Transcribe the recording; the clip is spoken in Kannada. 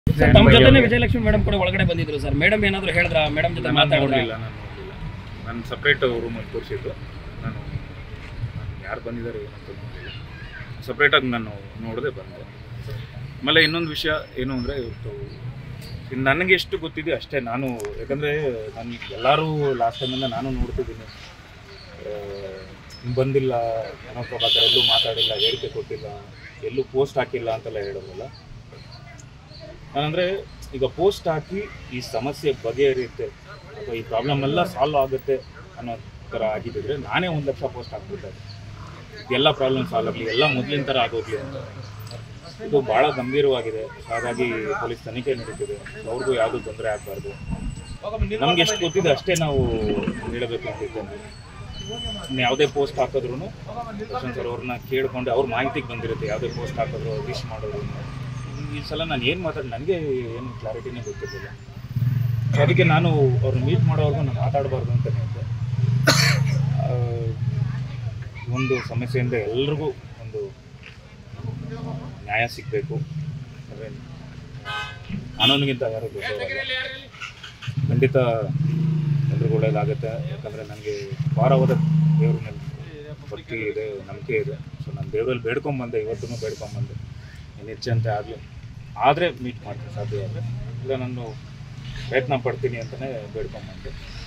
ಸರ್ ತಮ್ಮ ಜೊತೆನೆ ವಿಜಯಲಕ್ಷ್ಮಿ ಮೇಡಮ್ ಕೂಡ ಒಳಗಡೆ ಬಂದಿದ್ರು ಸರ್ ಮೇಡಮ್ ಏನಾದ್ರು ಹೇಳಿದ್ರ ಮೇಡಮ್ ಜೊತೆ ನಾನು ಮಾತಾಡಿದ್ರ ನೋಡಲಿಲ್ಲ ನಾನು ನೋಡಲಿಲ್ಲ ನಾನು ಸಪ್ರೇಟ್ ರೂಮಲ್ಲಿ ತೋರಿಸಿದ್ದು ನಾನು ನಾನು ಯಾರು ಬಂದಿದ್ದಾರೆ ಏನಂತ ನೋಡಲಿಲ್ಲ ಸಪ್ರೇಟಾಗಿ ನಾನು ನೋಡದೆ ಬಂದೆ ಆಮೇಲೆ ಇನ್ನೊಂದು ವಿಷಯ ಏನು ಅಂದರೆ ಇವತ್ತು ಇನ್ನು ನನಗೆ ಎಷ್ಟು ಗೊತ್ತಿದೆ ಅಷ್ಟೇ ನಾನು ಯಾಕಂದರೆ ನಾನು ಎಲ್ಲರೂ ಲಾಸ್ಟ್ ಟೈಮಿಂದ ನಾನು ನೋಡ್ತಿದ್ದೀನಿ ಆ, ಹಿಂಗ್ ಬಂದಿಲ್ಲ ಏನೋ ಪ್ರಭಾಕರ್ ಎಲ್ಲೂ ಮಾತಾಡಿಲ್ಲ ಹೇಳಿಕೆ ಕೊಟ್ಟಿಲ್ಲ ಎಲ್ಲೂ ಪೋಸ್ಟ್ ಹಾಕಿಲ್ಲ ಅಂತೆಲ್ಲ ಹೇಳೋದಲ್ಲ ನಾನಂದರೆ ಈಗ ಪೋಸ್ಟ್ ಹಾಕಿ ಈ ಸಮಸ್ಯೆ ಬಗೆಹರಿಯುತ್ತೆ ಅಥವಾ ಈ ಪ್ರಾಬ್ಲಮ್ ಎಲ್ಲ ಸಾಲ್ವ್ ಆಗುತ್ತೆ ಅನ್ನೋ ಥರ ಆಗಿದ್ದಿದ್ರೆ ನಾನೇ ಒಂದು ಲಕ್ಷ ಪೋಸ್ಟ್ ಹಾಕ್ಬಿಟ್ಟೆ ಎಲ್ಲ ಪ್ರಾಬ್ಲಮ್ ಸಾಲ್ವ್ ಆಗಲಿ ಎಲ್ಲ ಮೊದಲಿನ ಥರ ಆಗೋಗ್ಲಿ ಅಂತ ಇದು ಭಾಳ ಗಂಭೀರವಾಗಿದೆ ಹಾಗಾಗಿ ಪೊಲೀಸ್ ತನಿಖೆ ನಡೀತಿದೆ ಅವ್ರಿಗೂ ಯಾವುದೂ ತೊಂದರೆ ಆಗಬಾರ್ದು ನಮ್ಗೆ ಎಷ್ಟು ಗೊತ್ತಿದೆ ಅಷ್ಟೇ ನಾವು ಹೇಳಬೇಕು ಅಂತಿದ್ದೇನೆ ಇನ್ನು ಯಾವುದೇ ಪೋಸ್ಟ್ ಹಾಕಿದ್ರು ದರ್ಶನ್ ಸರ್ ಅವ್ರನ್ನ ಕೇಳ್ಕೊಂಡು ಅವ್ರ ಮಾಹಿತಿಗೆ ಬಂದಿರುತ್ತೆ ಯಾವುದೇ ಪೋಸ್ಟ್ ಹಾಕಿದ್ರು ವಿಶ್ ಮಾಡೋದು ಈ ಸಲ ನಾನು ಏನು ಮಾತಾಡಿ ನನಗೆ ಏನು ಕ್ಲಾರಿಟಿನೇ ಗೊತ್ತಿರಲಿಲ್ಲ ಸೊ ಅದಕ್ಕೆ ನಾನು ಅವ್ರನ್ನ ಮೀಟ್ ಮಾಡೋವರೆಗೂ ನಾನು ಮಾತಾಡಬಾರ್ದು ಅಂತಲೇ ಇದ್ದೆ ಆ, ಒಂದು ಸಮಸ್ಯೆಯಿಂದ ಎಲ್ರಿಗೂ ಒಂದು ನ್ಯಾಯ ಸಿಗಬೇಕು ಅಂದರೆ ಕಾನೂನಿಗಿಂತ ಯಾರು ದೊಡ್ಡವರಲ್ಲ ಖಂಡಿತ ಎಲ್ರಿಗೂ ಒಳ್ಳೇದಾಗುತ್ತೆ ಯಾಕಂದರೆ ನನಗೆ ವಾರವಾದ ದೇವ್ರ ಮೇಲೆ ಭಕ್ತಿ ಇದೆ ನಂಬಿಕೆ ಇದೆ ಸೊ ನಾನು ದೇವರಲ್ಲಿ ಬೇಡ್ಕೊಂಬಂದೆ ಇವತ್ತೂ ಬೇಡ್ಕೊಂಬಂದೆ ಏನು ಹೆಚ್ಚಂತೆ ಆಗಲಿ ಆದರೆ ಮೀಟ್ ಮಾಡ್ತೀನಿ ಸಾಧ್ಯ ಆದರೆ ಇಲ್ಲ ನಾನು ಪ್ರಯತ್ನ ಪಡ್ತೀನಿ ಅಂತಲೇ ಬೇಡ್ಕೊಂಬಂದೆ